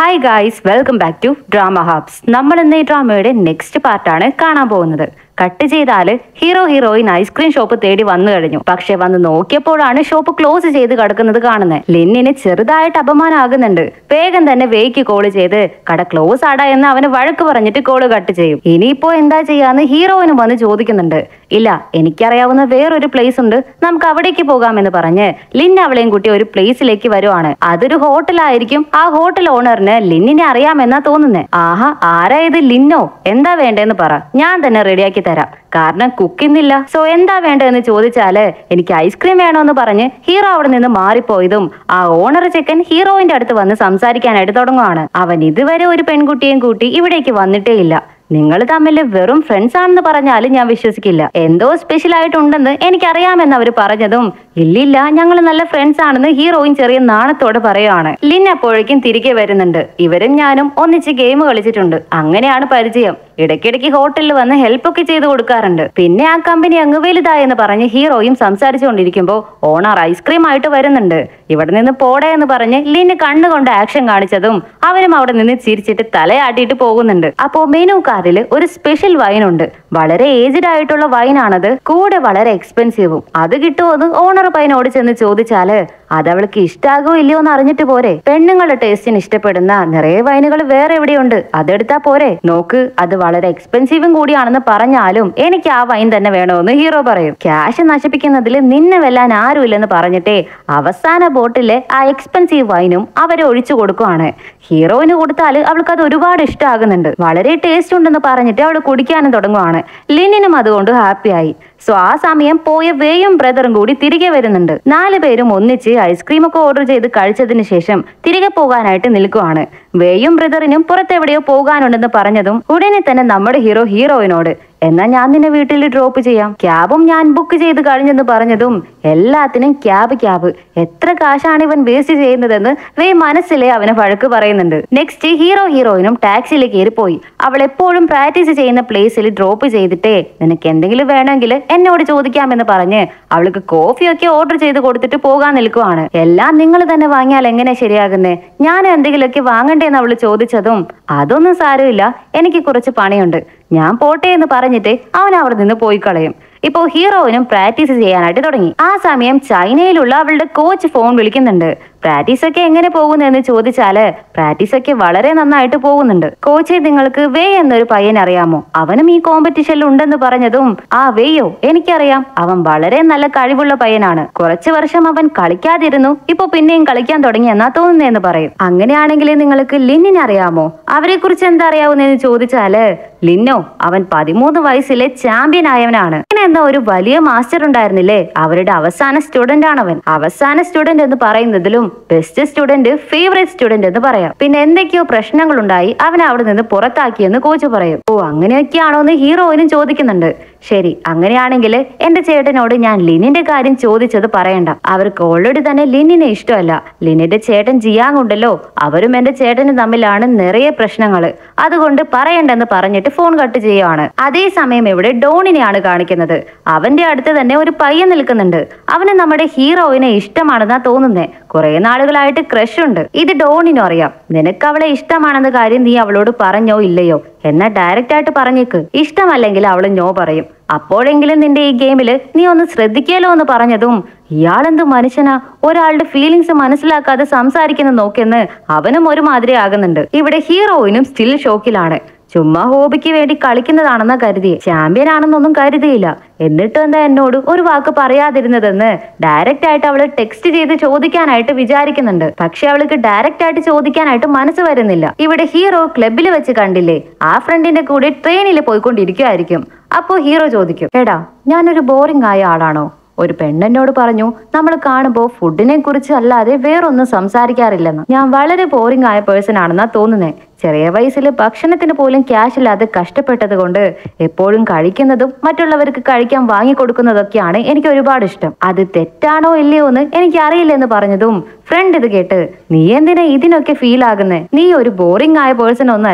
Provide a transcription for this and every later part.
hi guys welcome back to drama hubs നമ്മൾ ഇന്ന് ഈ ഡ്രാമയുടെ നെക്സ്റ്റ് പാർട്ടാണ് കാണാൻ പോകുന്നത് കട്ട് ചെയ്താല് ഹീറോ ഹീറോയിൻ ഐസ്ക്രീം ഷോപ്പ് തേടി വന്നു കഴിഞ്ഞു പക്ഷെ വന്ന് നോക്കിയപ്പോഴാണ് ഷോപ്പ് ക്ലോസ് ചെയ്ത് കിടക്കുന്നത് കാണുന്നത് ലിന്നിന് ചെറുതായിട്ട് അപമാനമാകുന്നുണ്ട് വേഗം തന്നെ വേക്ക് കോള് ചെയ്ത് കട ക്ലോസ് ആടാ എന്ന് അവന് വഴക്ക് പറഞ്ഞിട്ട് കോള് കട്ട് ചെയ്യും ഇനിയിപ്പോ എന്താ ചെയ്യാന്ന് ഹീറോയിനും വന്ന് ചോദിക്കുന്നുണ്ട് ഇല്ല എനിക്കറിയാവുന്ന വേറൊരു പ്ലേസ് ഉണ്ട് നമുക്ക് അവിടേക്ക് പോകാമെന്ന് പറഞ്ഞ് ലിൻ അവളെയും കൂട്ടി ഒരു പ്ലേസിലേക്ക് വരുവാണ് അതൊരു ഹോട്ടലായിരിക്കും ആ ഹോട്ടൽ ഓണറിന് ലിന്നിനെ അറിയാമെന്നാ തോന്നുന്നേ ആഹാ ആരാ ഇത് ലിന്നോ എന്താ വേണ്ടേന്ന് പറ ഞാൻ തന്നെ റെഡിയാക്കി തരാം കാരണം കുക്കിന്നില്ല സോ എന്താ വേണ്ടതെന്ന് ചോദിച്ചാല് എനിക്ക് ഐസ്ക്രീം വേണോന്ന് പറഞ്ഞ് ഹീറോ അവിടെ നിന്ന് മാറിപ്പോയതും ആ ഓണർ ചെക്കൻ ഹീറോയിന്റെ അടുത്ത് വന്ന് സംസാരിക്കാനായിട്ട് തുടങ്ങുവാണ് അവൻ ഇതുവരെ ഒരു പെൺകുട്ടിയെയും കൂട്ടി ഇവിടേക്ക് വന്നിട്ടേ ഇല്ല നിങ്ങൾ തമ്മിൽ വെറും ഫ്രണ്ട്സ് ആണെന്ന് പറഞ്ഞാലും ഞാൻ വിശ്വസിക്കില്ല എന്തോ സ്പെഷ്യൽ ആയിട്ടുണ്ടെന്ന് എനിക്കറിയാമെന്ന് അവർ പറഞ്ഞതും ഇല്ലില്ല ഞങ്ങൾ നല്ല ഫ്രണ്ട്സ് ആണെന്ന് ഹീറോയിൻ ചെറിയ നാണത്തോടെ പറയുവാണ് ലിൻ അപ്പോഴേക്കും തിരികെ വരുന്നുണ്ട് ഇവരും ഞാനും ഒന്നിച്ച് ഗെയിം കളിച്ചിട്ടുണ്ട് അങ്ങനെയാണ് പരിചയം ഇടയ്ക്കിടയ്ക്ക് ഹോട്ടലിൽ വന്ന് ഹെൽപ്പ് ഒക്കെ ചെയ്ത് കൊടുക്കാറുണ്ട് പിന്നെ ആ കമ്പനി അങ്ങ് വലുതായെന്ന് പറഞ്ഞ് ഹീറോയും സംസാരിച്ചുകൊണ്ടിരിക്കുമ്പോൾ ഓണർ ഐസ്ക്രീം ആയിട്ട് വരുന്നുണ്ട് ഇവിടെ നിന്ന് പോടേ എന്ന് പറഞ്ഞ് ലിന് കണ്ണുകൊണ്ട് ആക്ഷൻ കാണിച്ചതും അവനും അവിടെ നിന്ന് ചിരിച്ചിട്ട് തലയാട്ടിയിട്ട് പോകുന്നുണ്ട് അപ്പോ മെനു കാർഡിൽ ഒരു സ്പെഷ്യൽ വൈൻ ഉണ്ട് വളരെ ഏജ്ഡ് ആയിട്ടുള്ള വൈനാണത് കൂടെ വളരെ എക്സ്പെൻസീവും അത് കിട്ടുമോ ഓണർ പയ്യനോട് ചെന്ന് ചോദിച്ചാല് അത് അവൾക്ക് ഇഷ്ടാകോ ഇല്ലയോ എന്ന് അറിഞ്ഞിട്ട് പോരെ പെണ്ണുങ്ങളുടെ ടേസ്റ്റിന് ഇഷ്ടപ്പെടുന്ന നിറയെ വൈനുകൾ വേറെ എവിടെയുണ്ട് അതെടുത്താ പോരെ നോക്ക് അത് വളരെ എക്സ്പെൻസീവും കൂടിയാണെന്ന് പറഞ്ഞാലും എനിക്ക് ആ വൈൻ തന്നെ വേണമെന്ന് ഹീറോ പറയും ക്യാഷ് നശിപ്പിക്കുന്നതിൽ നിന്നെ വെല്ലാൻ ആരുമില്ലെന്ന് പറഞ്ഞിട്ടേ അവസാന ബോട്ടിലെ ആ എക്സ്പെൻസീവ് വൈനും അവരെ ഒഴിച്ചു കൊടുക്കുവാണ് ഹീറോയിന് കൊടുത്താൽ അവൾക്ക് അത് ഒരുപാട് ഇഷ്ടമാകുന്നുണ്ട് വളരെ ടേസ്റ്റ് ഉണ്ടെന്ന് പറഞ്ഞിട്ട് അവൾ കുടിക്കാനും തുടങ്ങുവാണ് ലിനിനും അതുകൊണ്ട് ഹാപ്പിയായി സോ ആ സമയം പോയ വേയും ബ്രദറും കൂടി തിരികെ വരുന്നുണ്ട് നാല് പേരും ഒന്നിച്ച് ഐസ്ക്രീം ഒക്കെ ഓർഡർ ചെയ്ത് കഴിച്ചതിന് ശേഷം തിരികെ പോകാനായിട്ട് നിൽക്കുവാണ് വേയും ബ്രദറിനും പുറത്തെവിടെയോ പോകാനുണ്ടെന്ന് പറഞ്ഞതും ഉടനെ തന്നെ നമ്മുടെ ഹീറോ ഹീറോയിനോട് എന്നാ ഞാൻ നിന്നെ വീട്ടിൽ ഡ്രോപ്പ് ചെയ്യാം ക്യാബും ഞാൻ ബുക്ക് ചെയ്ത് കഴിഞ്ഞെന്ന് പറഞ്ഞതും എല്ലാത്തിനും ക്യാബ് ക്യാബ് എത്ര കാശാണ് ഇവൻ വേസ്റ്റ് ചെയ്യുന്നതെന്ന് വേ മനസ്സിലെ അവന് വഴക്ക് പറയുന്നുണ്ട് നെക്സ്റ്റ് ഹീറോ ഹീറോയിനും ടാക്സിയിൽ കയറിപ്പോയി അവൾ എപ്പോഴും പ്രാക്ടീസ് ചെയ്യുന്ന പ്ലേസിൽ ഡ്രോപ്പ് ചെയ്തിട്ടേ നിനക്ക് എന്തെങ്കിലും വേണമെങ്കിൽ എന്നോട് ചോദിക്കാമെന്ന് പറഞ്ഞ് അവൾക്ക് കോഫിയൊക്കെ ഓർഡർ ചെയ്ത് കൊടുത്തിട്ട് പോകാൻ നിൽക്കുവാണ് എല്ലാം നിങ്ങൾ തന്നെ വാങ്ങിയാൽ എങ്ങനെ ശരിയാകുന്നേ ഞാൻ എന്തെങ്കിലുമൊക്കെ വാങ്ങണ്ടേന്ന് അവൾ ചോദിച്ചതും അതൊന്നും സാരമില്ല എനിക്ക് കുറച്ച് പണിയുണ്ട് ഞാൻ പോട്ടെ എന്ന് പറഞ്ഞിട്ട് അവൻ അവിടെ നിന്ന് പോയി കളയും ഇപ്പോൾ ഹീറോയിനും പ്രാക്ടീസ് ചെയ്യാനായിട്ട് തുടങ്ങി ആ സമയം ചൈനയിലുള്ള അവളുടെ കോച്ച് ഫോൺ വിളിക്കുന്നുണ്ട് പ്രാക്ടീസ് ഒക്കെ എങ്ങനെ പോകുന്നു എന്ന് ചോദിച്ചാല് പ്രാക്ടീസ് ഒക്കെ വളരെ നന്നായിട്ട് പോകുന്നുണ്ട് കോച്ച് നിങ്ങൾക്ക് വേ എന്നൊരു പയ്യൻ അറിയാമോ അവനും ഈ കോമ്പറ്റീഷനിൽ ഉണ്ടെന്ന് പറഞ്ഞതും ആ വേയോ എനിക്കറിയാം അവൻ വളരെ നല്ല കഴിവുള്ള പയ്യനാണ് കുറച്ചു വർഷം അവൻ കളിക്കാതിരുന്നു ഇപ്പൊ പിന്നെയും കളിക്കാൻ തുടങ്ങി എന്നാ തോന്നുന്നതെന്ന് പറയും അങ്ങനെയാണെങ്കിൽ നിങ്ങൾക്ക് ലിന്നിനെ അറിയാമോ അവരെ കുറിച്ച് എന്താ അറിയാവുന്നതെന്ന് ചോദിച്ചാല് ലിന്നോ അവൻ പതിമൂന്ന് വയസ്സിലെ ചാമ്പ്യൻ ആയവനാണ് ഇങ്ങനെ എന്താ ഒരു വലിയ മാസ്റ്റർ ഉണ്ടായിരുന്നില്ലേ അവരുടെ അവസാന സ്റ്റുഡന്റ് ആണവൻ അവസാന സ്റ്റുഡന്റ് എന്ന് പറയുന്നതിലും ബെസ്റ്റ് സ്റ്റുഡന്റ് ഫേവറേറ്റ് സ്റ്റുഡന്റ് എന്ന് പറയാം പിന്നെ എന്തൊക്കെയോ പ്രശ്നങ്ങൾ ഉണ്ടായി അവനെ അവിടെ നിന്ന് പുറത്താക്കിയെന്ന് കോച്ച് പറയും ഓ അങ്ങനെയൊക്കെയാണോ എന്ന് ഹീറോയിനും ചോദിക്കുന്നുണ്ട് ശരി അങ്ങനെയാണെങ്കിൽ എന്റെ ചേട്ടനോട് ഞാൻ ലിനിന്റെ കാര്യം ചോദിച്ചത് പറയണ്ട അവർക്ക് ഓൾറെഡി തന്നെ ലിനിനെ ഇഷ്ടമല്ല ലിനിന്റെ ചേട്ടൻ ജിയാങ് ഉണ്ടല്ലോ അവരും എന്റെ ചേട്ടനും തമ്മിലാണ് നിറയെ പ്രശ്നങ്ങൾ അതുകൊണ്ട് പറയണ്ടെന്ന് പറഞ്ഞിട്ട് ഫോൺ കട്ട് ചെയ്യുവാണ് അതേസമയം ഇവിടെ ഡോണിനെയാണ് കാണിക്കുന്നത് അവന്റെ അടുത്ത് തന്നെ ഒരു പയ്യൻ നിൽക്കുന്നുണ്ട് അവന് നമ്മുടെ ഹീറോയിനെ ഇഷ്ടമാണെന്നാ തോന്നുന്നേ കുറെ നാളുകളായിട്ട് ക്രഷ് ഉണ്ട് ഇത് ഡോണിനും അറിയാം നിനക്ക് അവളെ ഇഷ്ടമാണെന്ന കാര്യം നീ അവളോട് പറഞ്ഞോ ഇല്ലയോ എന്നാ ഡയറക്റ്റ് ആയിട്ട് പറഞ്ഞേക്ക് ഇഷ്ടമല്ലെങ്കിൽ അവള് നോ പറയും അപ്പോഴെങ്കിലും നിന്റെ ഈ ഗെയിമില് നീ ഒന്ന് ശ്രദ്ധിക്കാലോ എന്ന് പറഞ്ഞതും ഇയാളെന്ത് മനുഷ്യനാ ഒരാളുടെ ഫീലിങ്സ് മനസ്സിലാക്കാതെ സംസാരിക്കുന്ന നോക്കെന്ന് അവനും ഒരുമാതിരി ആകുന്നുണ്ട് ഇവിടെ ഹീറോയിനും സ്റ്റിൽ ഷോക്കിലാണ് ചുമ്മാ ഹോബിക്ക് വേണ്ടി കളിക്കുന്നതാണെന്നാ കരുതി ചാമ്പ്യൻ ആണെന്നൊന്നും കരുതിയില്ല എന്നിട്ടും എന്താ എന്നോട് ഒരു വാക്ക് പറയാതിരുന്നതെന്ന് ഡയറക്റ്റ് ആയിട്ട് അവള് ടെക്സ്റ്റ് ചെയ്ത് ചോദിക്കാനായിട്ട് വിചാരിക്കുന്നുണ്ട് പക്ഷെ അവൾക്ക് ഡയറക്റ്റ് ആയിട്ട് ചോദിക്കാനായിട്ട് മനസ്സ് വരുന്നില്ല ഇവിടെ ഹീറോ ക്ലബിൽ വെച്ച് കണ്ടില്ലേ ആ ഫ്രണ്ടിന്റെ കൂടെ ട്രെയിനിൽ പോയിക്കൊണ്ടിരിക്കുമായിരിക്കും അപ്പോ ഹീറോ ചോദിക്കും എടാ ഞാനൊരു ബോറിംഗ് ആയ ആളാണോ ഒരു പെണ്ണെന്നോട് പറഞ്ഞു നമ്മൾ കാണുമ്പോൾ ഫുഡിനെ കുറിച്ച് അല്ലാതെ വേറൊന്നും സംസാരിക്കാറില്ലെന്ന് ഞാൻ വളരെ ബോറിംഗ് ആയ പേഴ്സൺ ആണെന്നാ തോന്നുന്നേ ചെറിയ വയസ്സിൽ ഭക്ഷണത്തിന് പോലും ക്യാഷ് ഇല്ലാതെ കഷ്ടപ്പെട്ടത് കൊണ്ട് എപ്പോഴും കഴിക്കുന്നതും മറ്റുള്ളവർക്ക് കഴിക്കാൻ വാങ്ങിക്കൊടുക്കുന്നതൊക്കെയാണ് എനിക്ക് ഒരുപാട് ഇഷ്ടം അത് തെറ്റാണോ ഇല്ലയോ എന്ന് എനിക്ക് അറിയില്ലെന്ന് പറഞ്ഞതും ഫ്രണ്ട് ഇത് കേട്ട് നീ എന്തിനാ ഇതിനൊക്കെ ഫീൽ ആകുന്നേ നീ ഒരു ബോറിംഗ് ആയ പേഴ്സൺ ഒന്നല്ല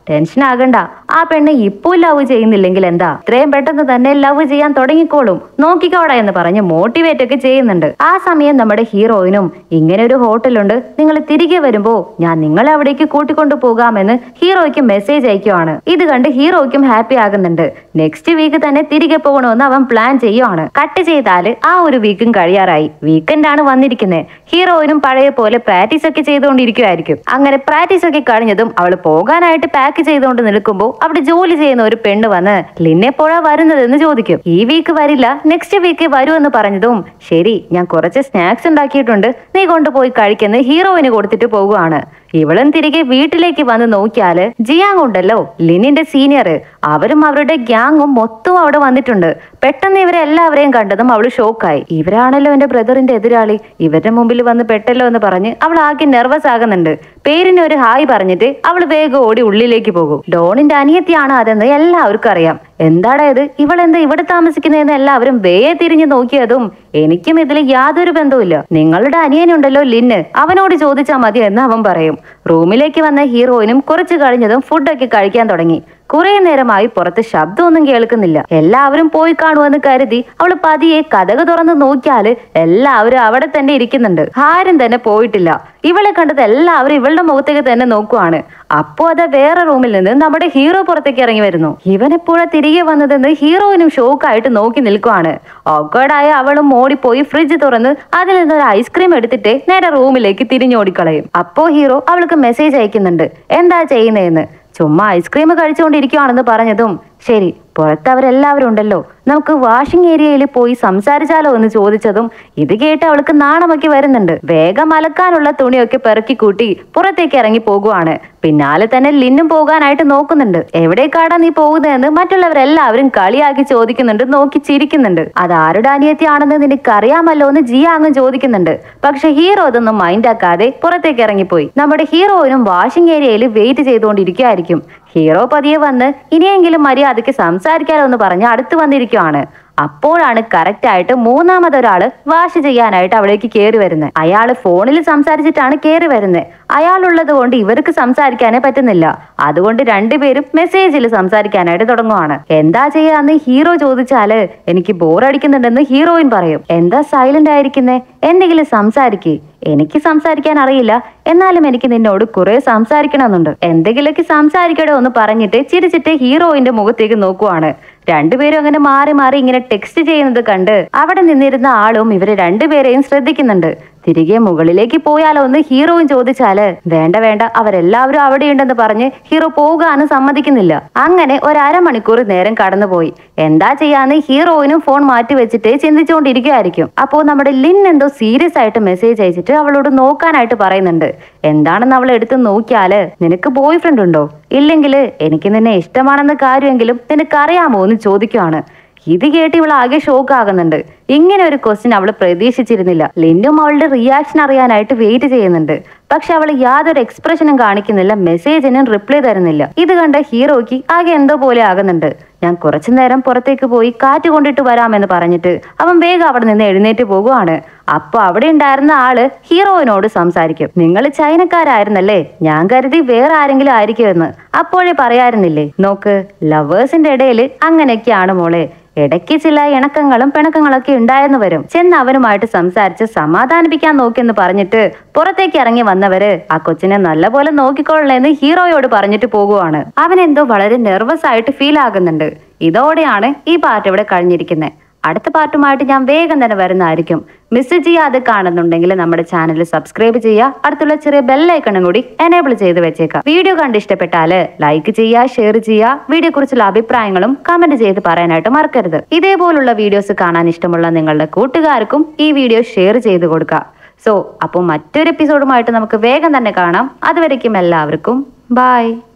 ടെൻഷൻ ആകണ്ട ആ പെണ്ണ് ഇപ്പോൾ ലവ് ചെയ്യുന്നില്ലെങ്കിൽ എന്താ ഇത്രയും പെട്ടെന്ന് തന്നെ ലവ് ചെയ്യാൻ തുടങ്ങിക്കോളും നോക്കിക്കോടാ എന്ന് പറഞ്ഞ് മോട്ടിവേറ്റ് ഒക്കെ ചെയ്യുന്നുണ്ട് ആ സമയം നമ്മുടെ ഹീറോയിനും ഇങ്ങനെ ഒരു ഹോട്ടലുണ്ട് നിങ്ങൾ തിരികെ വരുമ്പോ ഞാൻ നിങ്ങളെ അവിടേക്ക് കൂട്ടിക്കൊണ്ടു പോകാമെന്ന് ഹീറോയ്ക്ക് മെസ്സേജ് അയക്കുവാണ് ഇത് കണ്ട് ഹീറോയ്ക്കും ഹാപ്പി ആകുന്നുണ്ട് നെക്സ്റ്റ് വീക്ക് തന്നെ തിരികെ പോകണമെന്ന് അവൻ പ്ലാൻ ചെയ്യുവാണ് കട്ട് ചെയ്താല് ആ ഒരു വീക്കും കഴിയാറായി വീക്കെൻഡ് ആണ് വന്നിരിക്കുന്നത് ഹീറോയിനും പഴയ പോലെ പ്രാക്ടീസ് ഒക്കെ ചെയ്തുകൊണ്ടിരിക്കുമായിരിക്കും അങ്ങനെ പ്രാക്ടീസ് ഒക്കെ കഴിഞ്ഞതും അവൾ പോകാനായിട്ട് പാക്ക് ചെയ്തുകൊണ്ട് നിൽക്കുമ്പോൾ അവിടെ ജോലി ചെയ്യുന്ന ഒരു പെണ്ണ് വന്ന് ലിന്നെപ്പോഴാ വരുന്നതെന്ന് ചോദിക്കും ഈ വീക്ക് വരില്ല നെക്സ്റ്റ് വീക്ക് വരുമെന്ന് പറഞ്ഞതും ശരി ഞാൻ കുറച്ച് സ്നാക്സ് ഉണ്ടാക്കിയിട്ടുണ്ട് നീ കൊണ്ടുപോയി കഴിക്കുന്ന ഹീറോയിന് കൊടുത്തിട്ട് പോകുവാണ് ഇവളും തിരികെ വീട്ടിലേക്ക് വന്ന് നോക്കിയാല് ജിയാങ് ഉണ്ടല്ലോ ലിനിന്റെ സീനിയർ അവരും അവരുടെ ഗ്യാങ്ങും മൊത്തവും അവിടെ വന്നിട്ടുണ്ട് പെട്ടെന്ന് ഇവരെ എല്ലാവരെയും കണ്ടതും അവള് ഷോക്കായി ഇവരാണല്ലോ എന്റെ ബ്രദറിന്റെ എതിരാളി ഇവരുടെ മുമ്പിൽ വന്ന് പെട്ടല്ലോ എന്ന് പറഞ്ഞ് അവൾ ആകെ നെർവസ് ആകുന്നുണ്ട് പേരിന് ഒരു ഹായ് പറഞ്ഞിട്ട് അവൾ വേഗം ഓടി ഉള്ളിലേക്ക് പോകും ഡോണിന്റെ അനിയത്തിയാണ് അതെന്ന് എല്ലാവർക്കും അറിയാം എന്താടാ ഇത് ഇവളെന്താ ഇവിടെ താമസിക്കുന്നതെന്ന് എല്ലാവരും വേഗം തിരിഞ്ഞു നോക്കിയതും എനിക്കും ഇതിൽ യാതൊരു ബന്ധവുമില്ല നിങ്ങളുടെ അനിയനുണ്ടല്ലോ ലിന്ന് അവനോട് ചോദിച്ചാൽ മതി എന്ന് അവൻ പറയും റൂമിലേക്ക് വന്ന ഹീറോയിനും കുറച്ചു കഴിഞ്ഞതും ഫുഡൊക്കെ കഴിക്കാൻ തുടങ്ങി കുറെ നേരമായി പുറത്ത് ശബ്ദമൊന്നും കേൾക്കുന്നില്ല എല്ലാവരും പോയി കാണുമെന്ന് കരുതി അവള് പതിയെ കഥക് തുറന്ന് നോക്കിയാല് എല്ലാവരും അവിടെ തന്നെ ഇരിക്കുന്നുണ്ട് ആരും തന്നെ പോയിട്ടില്ല ഇവളെ കണ്ടത് എല്ലാവരും ഇവളുടെ മുഖത്തേക്ക് തന്നെ നോക്കുവാണ് അപ്പോ അത് വേറെ റൂമിൽ നിന്ന് നമ്മുടെ ഹീറോ പുറത്തേക്ക് ഇറങ്ങി വരുന്നു ഇവനെപ്പോഴാ തിരികെ വന്നതെന്ന് ഹീറോയിനും ഷോക്കായിട്ട് നോക്കി നിൽക്കുവാണ് ഓക്കേഡായ അവളും ഓടിപ്പോയി ഫ്രിഡ്ജ് തുറന്ന് അതിൽ നിന്ന് ഒരു ഐസ്ക്രീം എടുത്തിട്ട് നേരെ റൂമിലേക്ക് തിരിഞ്ഞോടിക്കളയും അപ്പോ ഹീറോ അവൾക്ക് മെസ്സേജ് അയക്കുന്നുണ്ട് എന്താ ചെയ്യുന്നതെന്ന് ചുമ്മാ ഐസ്ക്രീം കഴിച്ചുകൊണ്ടിരിക്കുവാണെന്ന് പറഞ്ഞതും ശരി പുറത്ത് അവരെല്ലാവരും ഉണ്ടല്ലോ നമുക്ക് വാഷിംഗ് ഏരിയയിൽ പോയി സംസാരിച്ചാലോ എന്ന് ചോദിച്ചതും ഇത് കേട്ട് അവൾക്ക് നാണമൊക്കെ വരുന്നുണ്ട് വേഗം അലക്കാനുള്ള തുണിയൊക്കെ പെറുക്കി കൂട്ടി പുറത്തേക്ക് ഇറങ്ങി പോകുവാണ് പിന്നാലെ തന്നെ ലിന്നും പോകാനായിട്ട് നോക്കുന്നുണ്ട് എവിടേക്കാടാ നീ പോകുന്നതെന്ന് മറ്റുള്ളവരെല്ലാവരും കളിയാക്കി ചോദിക്കുന്നുണ്ട് നോക്കി ചിരിക്കുന്നുണ്ട് അത് ആരുടെ അനിയത്തിയാണെന്ന് നിനക്ക് അറിയാമല്ലോ എന്ന് ജിയ അങ്ങ് ചോദിക്കുന്നുണ്ട് പക്ഷെ ഹീറോ അതൊന്നും മൈൻഡ് ആക്കാതെ പുറത്തേക്ക് ഇറങ്ങിപ്പോയി നമ്മുടെ ഹീറോയിനും വാഷിംഗ് ഏരിയയിൽ വെയിറ്റ് ചെയ്തുകൊണ്ടിരിക്കുകയായിരിക്കും ഹീറോ പതിയെ വന്ന് ഇനിയെങ്കിലും മര്യാദയ്ക്ക് സംസാരിക്കാലോ എന്ന് പറഞ്ഞ് അടുത്ത് വന്നിരിക്കുവാണ് അപ്പോഴാണ് കറക്റ്റ് ആയിട്ട് മൂന്നാമതൊരാള് വാഷ് ചെയ്യാനായിട്ട് അവിടേക്ക് കയറി വരുന്നത് അയാള് ഫോണിൽ സംസാരിച്ചിട്ടാണ് കയറി വരുന്നത് അയാളുള്ളത് കൊണ്ട് ഇവർക്ക് സംസാരിക്കാനേ പറ്റുന്നില്ല അതുകൊണ്ട് രണ്ടുപേരും മെസ്സേജിൽ സംസാരിക്കാനായിട്ട് തുടങ്ങുവാണ് എന്താ ചെയ്യാന്ന് ഹീറോ ചോദിച്ചാല് എനിക്ക് ബോറടിക്കുന്നുണ്ടെന്ന് ഹീറോയിൻ പറയും എന്താ സൈലന്റ് ആയിരിക്കുന്നേ എന്തെങ്കിലും സംസാരിക്കേ എനിക്ക് സംസാരിക്കാൻ അറിയില്ല എന്നാലും എനിക്ക് നിന്നോട് കുറെ സംസാരിക്കണമെന്നുണ്ട് എന്തെങ്കിലുമൊക്കെ സംസാരിക്കടോ എന്ന് പറഞ്ഞിട്ട് ചിരിച്ചിട്ട് ഹീറോയിന്റെ മുഖത്തേക്ക് നോക്കുവാണ് രണ്ടുപേരും അങ്ങനെ മാറി മാറി ഇങ്ങനെ ടെക്സ്റ്റ് ചെയ്യുന്നത് കണ്ട് അവിടെ നിന്നിരുന്ന ആളും ഇവരെ രണ്ടുപേരെയും ശ്രദ്ധിക്കുന്നുണ്ട് തിരികെ മുകളിലേക്ക് പോയാലോ എന്ന് ഹീറോയും ചോദിച്ചാല് വേണ്ട വേണ്ട അവരെല്ലാവരും അവിടെയുണ്ടെന്ന് പറഞ്ഞ് ഹീറോ പോകാനും സമ്മതിക്കുന്നില്ല അങ്ങനെ ഒരു അരമണിക്കൂർ നേരം കടന്നുപോയി എന്താ ചെയ്യാന്ന് ഹീറോയിനും ഫോൺ മാറ്റി വെച്ചിട്ട് ചിന്തിച്ചുകൊണ്ടിരിക്കുകയായിരിക്കും അപ്പോൾ നമ്മുടെ ലിൻ എന്തോ സീരിയസ് ആയിട്ട് മെസ്സേജ് അയച്ചിട്ട് അവളോട് നോക്കാനായിട്ട് പറയുന്നുണ്ട് എന്താണെന്ന് അവൾ എടുത്ത് നോക്കിയാല് നിനക്ക് ബോയ് ഫ്രണ്ട് ഉണ്ടോ ഇല്ലെങ്കിൽ എനിക്ക് നിന്നെ ഇഷ്ടമാണെന്ന കാര്യമെങ്കിലും നിനക്ക് അറിയാമോ എന്ന് ചോദിക്കുവാണ് ഇത് കേട്ട് ഇവൾ ആകെ ഷോക്ക് ആകുന്നുണ്ട് ഇങ്ങനെ ഒരു ക്വസ്റ്റ്യൻ അവൾ പ്രതീക്ഷിച്ചിരുന്നില്ല ലിൻഡും അവളുടെ റിയാക്ഷൻ അറിയാനായിട്ട് വെയിറ്റ് ചെയ്യുന്നുണ്ട് പക്ഷെ അവൾ യാതൊരു എക്സ്പ്രഷനും കാണിക്കുന്നില്ല മെസ്സേജിനും റിപ്ലൈ തരുന്നില്ല ഇത് കണ്ട ഹീറോയ്ക്ക് ആകെ എന്തോ പോലെ ആകുന്നുണ്ട് ഞാൻ കുറച്ചു നേരം പുറത്തേക്ക് പോയി കാറ്റ് കൊണ്ടിട്ട് വരാമെന്ന് പറഞ്ഞിട്ട് അവൻ വേഗം അവിടെ നിന്ന് എഴുന്നേറ്റ് പോകുവാണ് അപ്പൊ അവിടെ ഉണ്ടായിരുന്ന ആള് ഹീറോയിനോട് സംസാരിക്കും നിങ്ങൾ ചൈനക്കാരായിരുന്നല്ലേ ഞാൻ കരുതി വേറെ ആരെങ്കിലും ആയിരിക്കുമെന്ന് അപ്പോഴേ പറയാറുന്നില്ലേ നോക്ക് ലവേഴ്സിന്റെ ഇടയിൽ അങ്ങനെയൊക്കെയാണ് മോളെ ഇടയ്ക്ക് ചില ഇണക്കങ്ങളും പിണക്കങ്ങളൊക്കെ ഉണ്ടായെന്ന് വരും ചെന്ന് അവനുമായിട്ട് സംസാരിച്ച് സമാധാനിപ്പിക്കാൻ നോക്കിയെന്ന് പറഞ്ഞിട്ട് പുറത്തേക്ക് ഇറങ്ങി വന്നവര് ആ കൊച്ചിനെ നല്ലപോലെ നോക്കിക്കൊള്ളേന്ന് ഹീറോയോട് പറഞ്ഞിട്ട് പോകുവാണ് അവൻ എന്തോ വളരെ നെർവസ് ആയിട്ട് ഫീൽ ആകുന്നുണ്ട് ഇതോടെയാണ് ഈ പാർട്ട് ഇവിടെ കഴിഞ്ഞിരിക്കുന്നത് അടുത്ത പാർട്ടുമായിട്ട് ഞാൻ വേഗം തന്നെ വരുന്നതായിരിക്കും മിസ് ചെയ്യാതെ കാണുന്നുണ്ടെങ്കിൽ നമ്മുടെ ചാനൽ സബ്സ്ക്രൈബ് ചെയ്യുക അടുത്തുള്ള ചെറിയ ബെല്ലൈക്കണും കൂടി എനേബിൾ ചെയ്ത് വെച്ചേക്കാം വീഡിയോ കണ്ട് ഇഷ്ടപ്പെട്ടാല് ലൈക്ക് ചെയ്യുക ഷെയർ ചെയ്യുക വീഡിയോ കുറിച്ചുള്ള അഭിപ്രായങ്ങളും കമന്റ് ചെയ്ത് പറയാനായിട്ട് മറക്കരുത് ഇതേപോലുള്ള വീഡിയോസ് കാണാൻ ഇഷ്ടമുള്ള നിങ്ങളുടെ കൂട്ടുകാർക്കും ഈ വീഡിയോ ഷെയർ ചെയ്ത് കൊടുക്കുക സോ അപ്പോൾ മറ്റൊരു എപ്പിസോഡുമായിട്ട് നമുക്ക് വേഗം തന്നെ കാണാം അതുവരയ്ക്കും എല്ലാവർക്കും ബൈ